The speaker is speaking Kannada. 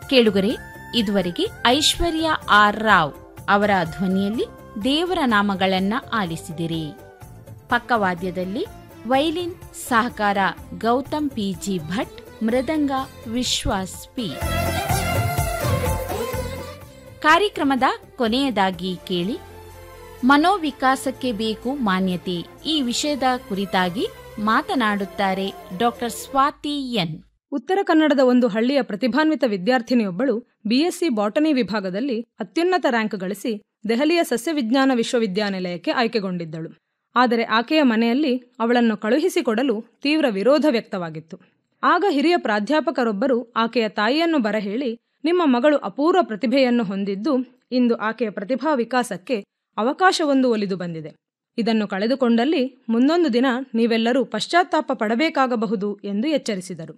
ಕೇಳುಗರೆ ಇದುವರೆಗೆ ಐಶ್ವರ್ಯ ಆರ್ ರಾವ್ ಅವರ ಧ್ವನಿಯಲ್ಲಿ ದೇವರ ನಾಮಗಳನ್ನ ಆಲಿಸಿದಿರಿ ಪಕ್ಕವಾದ್ಯದಲ್ಲಿ ವೈಲಿನ್ ಸಹಕಾರ ಗೌತಮ್ ಪಿಜಿ ಭಟ್ ಮೃದಂಗ ವಿಶ್ವಾಸ್ ಪಿ ಕಾರ್ಯಕ್ರಮದ ಕೊನೆಯದಾಗಿ ಕೇಳಿ ಮನೋವಿಕಾಸಕ್ಕೆ ಬೇಕು ಮಾನ್ಯತೆ ಈ ವಿಷಯದ ಕುರಿತಾಗಿ ಮಾತನಾಡುತ್ತಾರೆ ಡಾಕ್ಟರ್ ಸ್ವಾತಿ ಎನ್ ಉತ್ತರ ಕನ್ನಡದ ಒಂದು ಹಳ್ಳಿಯ ಪ್ರತಿಭಾನ್ವಿತ ವಿದ್ಯಾರ್ಥಿನಿಯೊಬ್ಬಳು ಬಿಎಸ್ಸಿ ಬಾಟನಿ ವಿಭಾಗದಲ್ಲಿ ಅತ್ಯುನ್ನತ ರ್ಯಾಂಕ್ ಗಳಿಸಿ ದೆಹಲಿಯ ಸಸ್ಯವಿಜ್ಞಾನ ವಿಶ್ವವಿದ್ಯಾನಿಲಯಕ್ಕೆ ಆಯ್ಕೆಗೊಂಡಿದ್ದಳು ಆದರೆ ಆಕೆಯ ಮನೆಯಲ್ಲಿ ಅವಳನ್ನು ಕಳುಹಿಸಿಕೊಡಲು ತೀವ್ರ ವಿರೋಧ ವ್ಯಕ್ತವಾಗಿತ್ತು ಆಗ ಹಿರಿಯ ಪ್ರಾಧ್ಯಾಪಕರೊಬ್ಬರು ಆಕೆಯ ತಾಯಿಯನ್ನು ಬರಹೇಳಿ ನಿಮ್ಮ ಮಗಳು ಅಪೂರ್ವ ಪ್ರತಿಭೆಯನ್ನು ಹೊಂದಿದ್ದು ಇಂದು ಆಕೆಯ ಪ್ರತಿಭಾ ವಿಕಾಸಕ್ಕೆ ಅವಕಾಶವೊಂದು ಒಲಿದು ಬಂದಿದೆ ಇದನ್ನು ಕಳೆದುಕೊಂಡಲ್ಲಿ ಮುಂದೊಂದು ದಿನ ನೀವೆಲ್ಲರೂ ಪಶ್ಚಾತ್ತಾಪ ಪಡಬೇಕಾಗಬಹುದು ಎಂದು ಎಚ್ಚರಿಸಿದರು